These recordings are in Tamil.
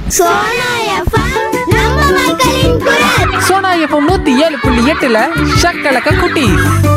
சோனா எஃப்எம் நம்ம மக்களின் குரல் சோனா எஃப்எம் நூத்தி ஏழு புள்ளி எட்டுல ஷக்கலக்க குட்டி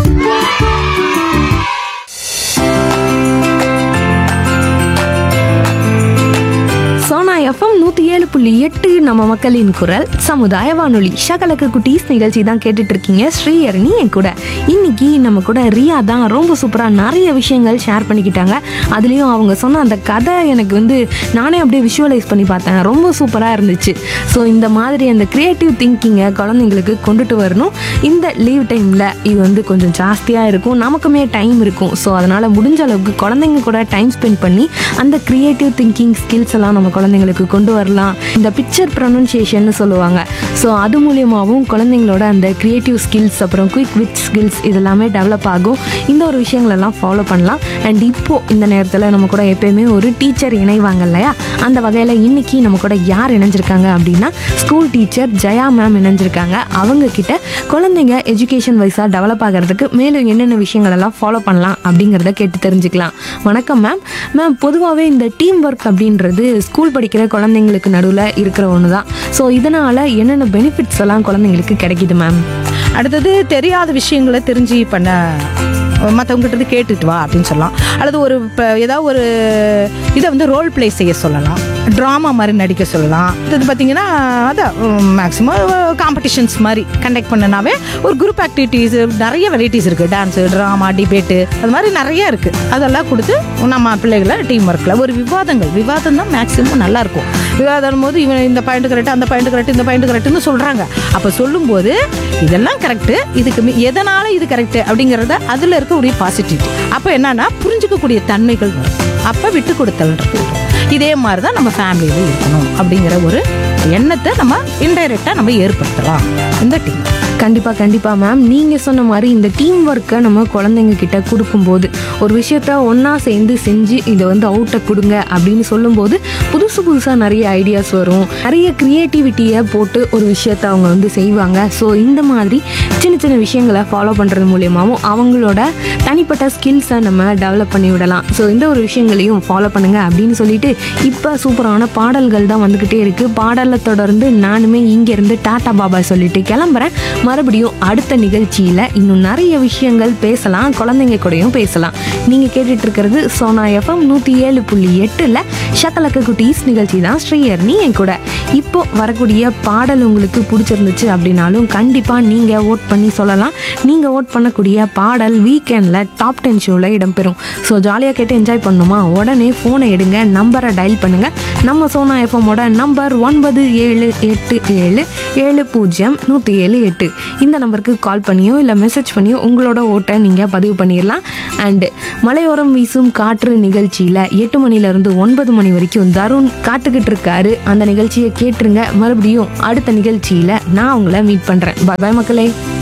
சோனா எஃப்எம் நூற்றி ஏழு புள்ளி எட்டு நம்ம மக்களின் குரல் சமுதாய வானொலி ஷகலக்கு குட்டீஸ் நிகழ்ச்சி தான் கேட்டுட்டு இருக்கீங்க ஸ்ரீஹரணி என் கூட இன்னைக்கு நம்ம கூட ரியா தான் ரொம்ப சூப்பராக நிறைய விஷயங்கள் ஷேர் பண்ணிக்கிட்டாங்க அதுலேயும் அவங்க சொன்ன அந்த கதை எனக்கு வந்து நானே அப்படியே விஷுவலைஸ் பண்ணி பார்த்தேன் ரொம்ப சூப்பராக இருந்துச்சு ஸோ இந்த மாதிரி அந்த க்ரியேட்டிவ் திங்கிங்கை குழந்தைங்களுக்கு கொண்டுட்டு வரணும் இந்த லீவ் டைமில் இது வந்து கொஞ்சம் ஜாஸ்தியாக இருக்கும் நமக்குமே டைம் இருக்கும் ஸோ அதனால் முடிஞ்ச அளவுக்கு குழந்தைங்க கூட டைம் ஸ்பெண்ட் பண்ணி அந்த க்ரியேட்டிவ் திங்கிங் ஸ்கில்ஸ் எல்லாம் நம்ம குழந்தைங்களுக்கு கொண்டு வரலாம் இந்த பிக்சர் ப்ரொனன்சியேஷன் சொல்லுவாங்க ஸோ அது மூலியமாகவும் குழந்தைங்களோட அந்த க்ரியேட்டிவ் ஸ்கில்ஸ் அப்புறம் குயிக் விட் ஸ்கில்ஸ் இதெல்லாமே டெவலப் ஆகும் இந்த ஒரு விஷயங்களெல்லாம் ஃபாலோ பண்ணலாம் அண்ட் இப்போ இந்த நேரத்தில் நம்ம கூட எப்பயுமே ஒரு டீச்சர் இணைவாங்க இல்லையா அந்த வகையில் இன்னைக்கு நம்ம கூட யார் இணைஞ்சிருக்காங்க அப்படின்னா ஸ்கூல் டீச்சர் ஜெயா மேம் இணைஞ்சிருக்காங்க அவங்க கிட்ட குழந்தைங்க எஜுகேஷன் வைஸாக டெவலப் ஆகிறதுக்கு மேலும் என்னென்ன விஷயங்கள் எல்லாம் ஃபாலோ பண்ணலாம் அப்படிங்கிறத கேட்டு தெரிஞ்சுக்கலாம் வணக்கம் மேம் மேம் பொதுவாகவே இந்த டீம் ஒர்க் அப்படின்றது ஸ்கூல் படிக்கிற குழந்தைங்களுக்கு நடுவில் இருக்கிற ஒன்று தான் ஸோ இதனால் என்னென்ன பெனிஃபிட்ஸ் எல்லாம் குழந்தைங்களுக்கு கிடைக்குது மேம் அடுத்தது தெரியாத விஷயங்களை தெரிஞ்சு பண்ண மற்றவங்ககிட்ட இருந்து கேட்டுட்டு வா அப்படின்னு சொல்லலாம் அல்லது ஒரு இப்போ ஏதாவது ஒரு இதை வந்து ரோல் ப்ளே செய்ய சொல்லலாம் ட்ராமா மாதிரி நடிக்க சொல்லலாம் இது பார்த்தீங்கன்னா அதான் மேக்ஸிமம் காம்படிஷன்ஸ் மாதிரி கண்டக்ட் பண்ணனாவே ஒரு குரூப் ஆக்டிவிட்டீஸ் நிறைய வெரைட்டிஸ் இருக்குது டான்ஸு ட்ராமா டிபேட்டு அது மாதிரி நிறைய இருக்குது அதெல்லாம் கொடுத்து நம்ம பிள்ளைகளை டீம் ஒர்க்கில் ஒரு விவாதங்கள் விவாதம் தான் மேக்ஸிமம் நல்லா இருக்கும் விவாதம் போது இவன் இந்த பாயிண்ட் கரெக்ட் அந்த பாயிண்ட் கரெக்ட் இந்த பாயிண்ட் கரெக்ட்னு சொல்கிறாங்க அப்போ சொல்லும்போது இதெல்லாம் கரெக்டு இதுக்கு மி- எதனால இது கரெக்ட் அப்படிங்கிறத அதில் இருக்கக்கூடிய பாசிட்டிவிட்டி அப்போ என்னன்னா புரிஞ்சுக்கக்கூடிய தன்மைகள் வரும் அப்போ விட்டு கொடுத்தல்ன்றது வரும். இதே மாதிரி தான் நம்ம ஃபேமிலியில் இருக்கணும் அப்படிங்கிற ஒரு எண்ணத்தை நம்ம இன்டைரக்டாக நம்ம ஏற்படுத்தலாம் இந்த டீம் கண்டிப்பாக கண்டிப்பாக மேம் நீங்கள் சொன்ன மாதிரி இந்த டீம் ஒர்க்கை நம்ம குழந்தைங்க கிட்ட கொடுக்கும்போது ஒரு விஷயத்த ஒன்றா சேர்ந்து செஞ்சு இதை வந்து அவுட்டை கொடுங்க அப்படின்னு சொல்லும்போது புதுசு புதுசாக நிறைய ஐடியாஸ் வரும் நிறைய க்ரியேட்டிவிட்டியை போட்டு ஒரு விஷயத்த அவங்க வந்து செய்வாங்க ஸோ இந்த மாதிரி சின்ன சின்ன விஷயங்களை ஃபாலோ பண்ணுறது மூலியமாகவும் அவங்களோட தனிப்பட்ட ஸ்கில்ஸை நம்ம டெவலப் பண்ணி விடலாம் ஸோ இந்த ஒரு விஷயங்களையும் ஃபாலோ பண்ணுங்க அப்படின்னு சொல்லிட்டு இப்போ சூப்பரான பாடல்கள் தான் வந்துக்கிட்டே இருக்குது பாடலை தொடர்ந்து நானுமே இங்கேருந்து டாடா பாபா சொல்லிட்டு கிளம்புறேன் மறுபடியும் அடுத்த நிகழ்ச்சியில் இன்னும் நிறைய விஷயங்கள் பேசலாம் குழந்தைங்க கூடயும் பேசலாம் நீங்கள் கேட்டுட்டு இருக்கிறது சோனா எஃப்எம் நூற்றி ஏழு புள்ளி எட்டில் ஷக்கலக்க குட்டீஸ் நிகழ்ச்சி தான் ஸ்ரீயர்னி என் கூட இப்போ வரக்கூடிய பாடல் உங்களுக்கு பிடிச்சிருந்துச்சு அப்படின்னாலும் கண்டிப்பாக நீங்கள் ஓட் பண்ணி சொல்லலாம் நீங்கள் ஓட் பண்ணக்கூடிய பாடல் வீக்கெண்டில் டாப் டென் ஷோவில் இடம்பெறும் ஸோ ஜாலியாக கேட்டு என்ஜாய் பண்ணணுமா உடனே ஃபோனை எடுங்க நம்பரை டயல் பண்ணுங்கள் நம்ம சோனா எஃப்எம்மோட நம்பர் ஒன்பது ஏழு எட்டு ஏழு ஏழு பூஜ்ஜியம் நூற்றி ஏழு எட்டு இந்த நம்பருக்கு கால் பண்ணியோ இல்லை மெசேஜ் பண்ணியோ உங்களோட ஓட்டை நீங்கள் பதிவு பண்ணிடலாம் அண்டு மலையோரம் வீசும் காற்று நிகழ்ச்சியில் எட்டு மணிலேருந்து ஒன்பது மணி வரைக்கும் தருண் காத்துக்கிட்டு இருக்காரு அந்த நிகழ்ச்சியை கேட்டுருங்க மறுபடியும் அடுத்த நிகழ்ச்சியில் நான் உங்களை மீட் பண்ணுறேன் பாய் மக்களே